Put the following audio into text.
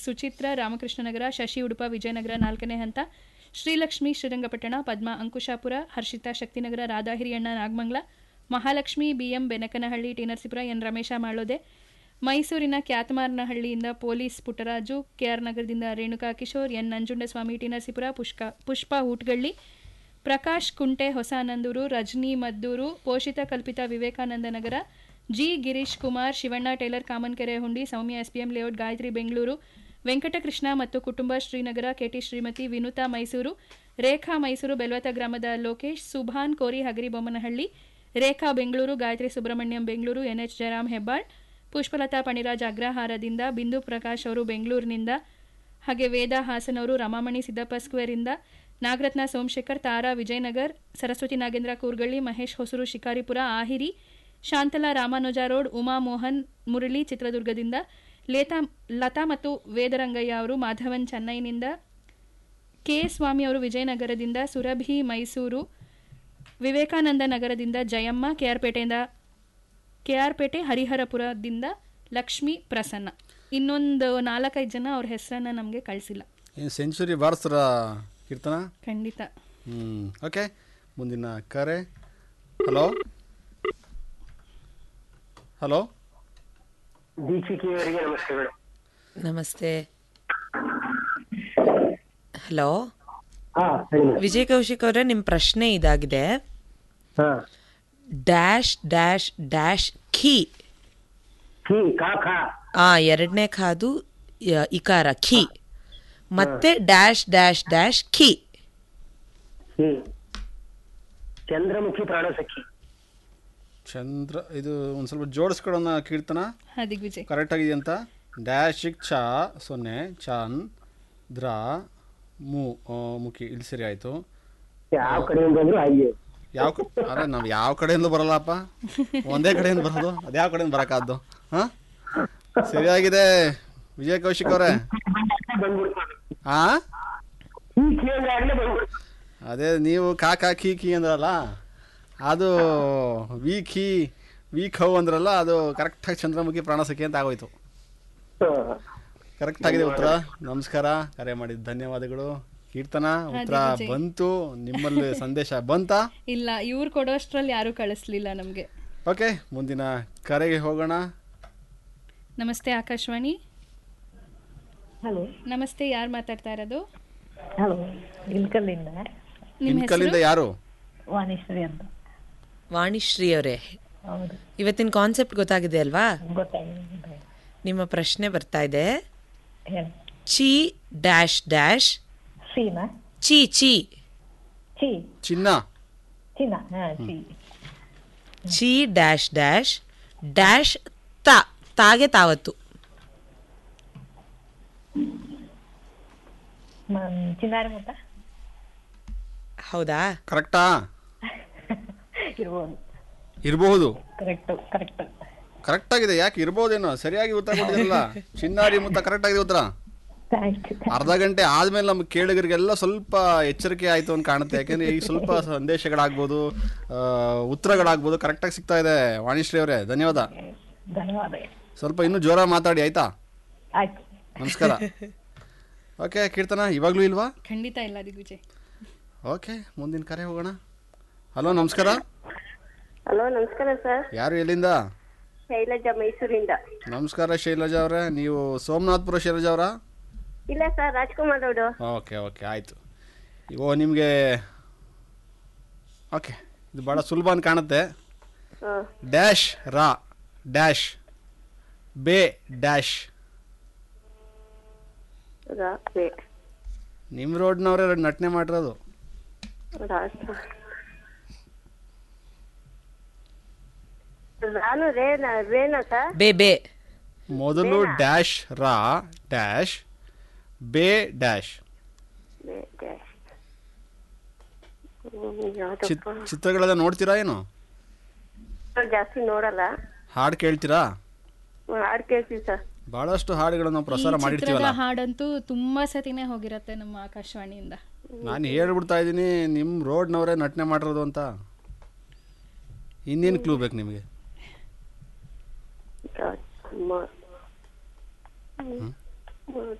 ಸುಚಿತ್ರ ರಾಮಕೃಷ್ಣನಗರ ಶಶಿ ಉಡುಪ ವಿಜಯನಗರ ನಾಲ್ಕನೇ ಹಂತ Shrilakshmi Srirangapatna Padma Ankushapura Harshita Shaktinagar Radha Hiriyanna Nagamangala Mahalakshmi BM Benakanahalli T Narasipura N Ramesha ಮಾಳೋದೆ ಮೈಸೂರಿನ ಕ್ಯಾತಮಾರ್ನಹಳ್ಳಿಯಿಂದ ಪೊಲೀಸ್ ಪುಟ್ಟರಾಜು ಕೆಆರ್ ನಗರದಿಂದ ರೇಣುಕಾ ಕಿಶೋರ್ ಎನ್ ನಂಜುಂಡಸ್ವಾಮಿ ಟಿ ನರಸೀಪುರ ಪುಷ್ಕ Pushpa Ootgalli Prakash Kunte Hosanandur Rajani Maddur Poshita Kalpita Vivekananda Nagar G Girish Kumar Shivanna tailor Kamankere Hundi Soumya SPM layout Gayatri Bengaluru Venkatakrishna ಮತ್ತು ಕುಟುಂಬ ಶ್ರೀನಗರ ಕೆಟಿ ಶ್ರೀಮತಿ ವಿನುತಾ ಮೈಸೂರು ರೇಖಾ ಮೈಸೂರು ಬೆಲ್ವತ ಗ್ರಾಮದ ಲೋಕೇಶ್ ಸುಭಾನ್ ಕೋರಿ ಹಗರಿಬೊಮ್ಮನಹಳ್ಳಿ ರೇಖಾ ಬೆಂಗಳೂರು ಗಾಯತ್ರಿ ಸುಬ್ರಹ್ಮಣ್ಯಂ ಬೆಂಗಳೂರು ಎನ್ಎಚ್ ಜಯರಾಮ್ ಹೆಬ್ಬಾಳ್ ಪುಷ್ಪಲತಾ ಪಣಿರಾಜ್ ಅಗ್ರಹಾರದಿಂದ ಬಿಂದು ಪ್ರಕಾಶ್ ಅವರು ಬೆಂಗಳೂರಿನಿಂದ ಹಾಗೆ ವೇದ ಹಾಸನ್ ಅವರು ರಮಾಮಣಿ ಸಿದ್ದಪ್ಪ ಸ್ಕ್ವೇರಿಂದ ನಾಗರತ್ನ ಸೋಮಶೇಖರ್ ತಾರಾ ವಿಜಯನಗರ್ ಸರಸ್ವತಿ ನಾಗೇಂದ್ರ ಕೂರ್ಗಳ್ಳಿ ಮಹೇಶ್ ಹೊಸೂರು ಶಿಕಾರಿಪುರ ಆಹಿರಿ ಶಾಂತಲಾ ರಾಮಾನುಜ ರೋಡ್ ಉಮಾ ಮೋಹನ್ ಮುರಳಿ ಚಿತ್ರದುರ್ಗದಿಂದ ಲೇತಾ ಲತಾ ಮತ್ತು ವೇದರಂಗಯ್ಯ ಅವರು ಮಾಧವನ್ ಚೆನ್ನೈನಿಂದ ಕೆ ಸ್ವಾಮಿ ಅವರು ವಿಜಯನಗರದಿಂದ ಸುರಭಿ ಮೈಸೂರು ವಿವೇಕಾನಂದ ನಗರದಿಂದ ಜಯಮ್ಮ ಕೆಆರ್ಪೇಟೆಯಿಂದ ಕೆಆರ್ಪೇಟೆ ಹರಿಹರಪುರದಿಂದ ಲಕ್ಷ್ಮಿ ಪ್ರಸನ್ನ ಇನ್ನೊಂದು ನಾಲ್ಕೈದು ಜನ ಅವ್ರ ಹೆಸರನ್ನ ನಮಗೆ ಕಳಿಸಿಲ್ಲ ಏನು ಸೆಂಚುರಿ ಬಾರಿಸ್ತಾರ ಕೀರ್ತನ ಖಂಡಿತ ಹ್ಞೂ ಓಕೆ ಮುಂದಿನ ಕರೆ ಹಲೋ ಹಲೋ ದೀಕ್ಷಿಕೆಯವರಿಗೆ ನಮಸ್ತೆಗಳು ನಮಸ್ತೆ ಹಲೋ ಹಾ ಹೇಳಿ ಮೇಡಮ್ ವಿಜಯ್ ಕೌಶಿಕ್ ಅವರೇ ನಿಮ್ಮ ಪ್ರಶ್ನೆ ಇದಾಗಿದೆ ಹಾ ಡ್ಯಾಶ್ ಡ್ಯಾಶ್ ಡ್ಯಾಶ್ ಖಿ ಖಿ ಕಾ ಖಾ ಆ ಎರಡನೇ ಖಾದು ಯ- ಇಕಾರ ಖಿ ಮತ್ತೆ ಡ್ಯಾಶ್ ಡ್ಯಾಶ್ ಡ್ಯಾಶ್ ಖಿ ಖಿ ಚಂದ್ರಮುಖಿ ಪ್ರಾಣಸಖಿ ಚಂದ್ರ ಇದು ಒಂದು ಸ್ವಲ್ಪ ಜೋಡಿಸ್ಕೊಡೋಣ ಕೀರ್ತನ ಹಾ ದಿಗ್ವಿಜಯ್ ಕರೆಕ್ಟ್ ಆಗಿದೆ ಅಂತ ಡ್ಯಾಶಿಗ್ ಚ ಸೊನ್ನೆ ಚನ್ ದ್ರ ಮು ಆ, ಮುಖಿ ಇಲ್ಲಿ ಸರಿ ಆಯಿತು ಯಾವ ಕಡೆಯಿಂದ ಬಂದ್ರು ಹಾಗೆ ಯಾವ ಕ ಅಲ್ಲ ನಾವು ಯಾವ ಕಡೆಯಿಂದ ಬರಲ್ಲಪ್ಪ ಒಂದೇ ಕಡೆಯಿಂದ ಬರೋದು ಅದು ಯಾವ ಕಡೆಯಿಂದ ಬರೋಕ್ಕಾದ್ದು ಹಾಂ ಸರಿಯಾಗಿದೆ ವಿಜಯ ಕೌಶಿಕ್ ಅವರೇ ಬಂದ್ಬಿಡ್ತಾರೆ ಹಾಂ ಈ ಖಿ ಅಂದ್ರೆ ಆಗ್ಲೇ ಬಂದ್ಬಿಡ್ತಾರೆ ಅದೇ ನೀವು ಕಾ ಕಾ ಕೀ ಕೀ ಅಂದ್ರಲ್ಲ ಅದು ವಿ ಖೀ ವಿ ಖೌ ಅಂದ್ರಲ್ಲ ಅದು ಕರೆಕ್ಟಾಗಿ ಚಂದ್ರಮುಖಿ ಪ್ರಾಣಸಖಿ ಅಂತ ಆಗೋಯ್ತು ಹಾ. ಕರೆಕ್ಟ್ ಆಗಿದೆ ಉತ್ತರ ನಮಸ್ಕಾರ ಕರೆ ಮಾಡಿದ ಧನ್ಯವಾದಗಳು ಕೀರ್ತನ ಉತ್ತರ ದಿಗ್ವಿಜಯ್. ಬಂತು ನಿಮ್ಮಲ್ಲಿ ಸಂದೇಶ ಬಂತಾ ಇಲ್ಲ ಇವ್ರು ಕೊಡೋಷ್ಟ್ರಲ್ಲಿ ಯಾರೂ ಕಳಿಸ್ಲಿಲ್ಲ ನಮಗೆ ಓಕೆ ಮುಂದಿನ ಕರೆಗೆ ಹೋಗೋಣ ನಮಸ್ತೆ ಆಕಾಶವಾಣಿ ಹಲೋ ನಮಸ್ತೆ ಯಾರು ಮಾತಾಡ್ತಾ ಇರೋದು ಹಲೋ ಇಲ್ಕಲ್ಲಿಂದ ನಿಮ್ಮ ಇನ್ಕಲ್ಲಿಂದ ಹೆಸರು ಯಾರು ವಾಣಿಶ್ರೀ ಅಂತ ವಾಣಿಶ್ರೀ ಅವರೇ ಹೌದು ಇವತ್ತಿನ ಕಾನ್ಸೆಪ್ಟ್ ಗೊತ್ತಾಗಿದೆ ಅಲ್ವಾ ಗೊತ್ತಾಗಿದೆ ನಿಮ್ಮ ಪ್ರಶ್ನೆ ಬರ್ತಾ ಇದೆ ಹೇಳಿ ಚಿ ಡ್ಯಾಶ್ ಡ್ಯಾಶ್ ಸೀನಾ ಚಿ ಚಿ ಚಿ ಚಿನ್ನ ಚಿನ್ನ ಹಾ ಚಿ ಚಿ ಡ್ಯಾಶ್ ಡ್ಯಾಶ್ ಡ್ಯಾಶ್ ತ ತಾಗೆ ತಾವತ್ತು ಮ- ಚಿನ್ನಾರಿ ಮುತ್ತ ಹೌದಾ ಕರೆಕ್ಟಾ ಇರ್ಬೋದು ಇರಬಹುದು ಕರೆಕ್ಟು ಕರೆಕ್ಟ್ ಕರೆಕ್ಟ್ ಆಗಿದೆ ಯಾಕೆ ಇರ್ಬೋದೇನೋ ಸರಿಯಾಗಿ ಉತ್ತರ ಕೊಟ್ಟಿದ್ರಲ್ಲ ಚಿನ್ನಾರಿ ಮುತ್ತ ಕರೆಕ್ಟ್ ಆಗಿದೆ ಉತ್ತರ ಥ್ಯಾಂಕ್ ಯು ಅರ್ಧ ಗಂಟೆ ಆದ್ಮೇಲೆ ನಮ್ಮ ಕೇಳಿಗರಿಗೆಲ್ಲ ಸ್ವಲ್ಪ ಎಚ್ಚರಿಕೆ ಆಯ್ತು ಅಂತ ಕಾಣುತ್ತೆ ಯಾಕಂದ್ರೆ ಈಗ ಸ್ವಲ್ಪ ಸಂದೇಶಗಳಾಗ್ಬೋದು ಆ, ಉತ್ತರಗಳಾಗ್ಬೋದು ಕರೆಕ್ಟಾಗಿ ಸಿಗ್ತಾ ಇದೆ ವಾಣಿಶ್ರೀ ಅವರೇ ಧನ್ಯವಾದ ಧನ್ಯವಾದ ಸ್ವಲ್ಪ ಇನ್ನೂ ಜೋರ ಮಾತಾಡಿ ಆಯ್ತಾ ಆಯ್ತು ನಮಸ್ಕಾರ ಓಕೆ ಕೀರ್ತನ ಇವಾಗ್ಲೂ ಇಲ್ವಾ ಖಂಡಿತ ಇಲ್ಲ ದಿಗ್ವಿಜಯ್ ಓಕೆ ಮುಂದಿನ ಕರೆ ಹೋಗೋಣ ಹಲೋ ನಮಸ್ಕಾರ ಹಲೋ ನಮಸ್ಕಾರ ಸರ್ ಯಾರು ಎಲ್ಲಿಂದ ಶೈಲಜಾ ಮೈಸೂರಿಂದ ನಮಸ್ಕಾರ ಶೈಲಜಾ ಅವರೇ ನೀವು ಸೋಮನಾಥ್ಪುರ ಶೈಲಜಾ ಅವರಾ ಇಲ್ಲ ಸರ್ ರಾಜ್ಕುಮಾರ್ ಅವರು ಓಕೆ ಓಕೆ ಆಯಿತು ಓ ನಿಮಗೆ ಓಕೆ ಇದು ಭಾಳ ಸುಲಭ ಅಂತ ಕಾಣುತ್ತೆ ಡ್ಯಾಶ್ ರಾ ಡ್ಯಾಶ್ ಬೇ ಡ್ಯಾಶ್ ರಾತ್ರಿ ನಿಮ್ಮ ರೋಡ್ನವರೇ ನಟನೆ ಮಾಡಿರೋದು ರಾಷ್ಟ್ರ ನಾನು ರೇನಾ ರೇನಾ ಸರ್ ಬೇ ಬೇ ಮೊದಲು ಡ್ಯಾಶ್ ರಾ ಡ್ಯಾಶ್ ಬೇ ಡ್ಯಾಶ್ ಬೇ- ಡ್ಯಾಶ್. ಹ್ಮ್, ಚಿತ್ ಯಾವ್ದಪ್ಪ ಚಿತ್ರಗಳೆಲ್ಲ ನೋಡ್ತೀರಾ ಏನು ಜಾಸ್ತಿ ನೋಡಲ್ಲ ಹಾಡು ಕೇಳ್ತೀರಾ ಹ್ಮ್, ಹಾಡ್ ಕೇಳ್ತೀವಿ ಸರ್ ಭಾಳಷ್ಟು ಹಾಡುಗಳನ್ನು ನಾವು ಪ್ರಸಾರ ಈ ಚಿತ್ರದ ಮಾಡಿರ್ತೀವಲ್ಲ ಹಾಡಂತೂ ತುಂಬಾ ಸತಿನೇ ಹೋಗಿರತ್ತೆ ನಮ್ಮ ಆಕಾಶವಾಣಿಯಿಂದ ನಾನು ಹೇಳ್ಬಿಡ್ತಾ ಇದ್ದೀನಿ ನಿಮ್ಮ ರೋಡ್ನವರೇ ನಟನೆ ಮಾಡಿರೋದು ಅಂತ ಇನ್ನೇನು ಕ್ಲೂ ಬೇಕು ನಿಮಗೆ ರಾಜ್ಕುಮಾರ್ ಹ್ಮ್. ಹ್ಮ್.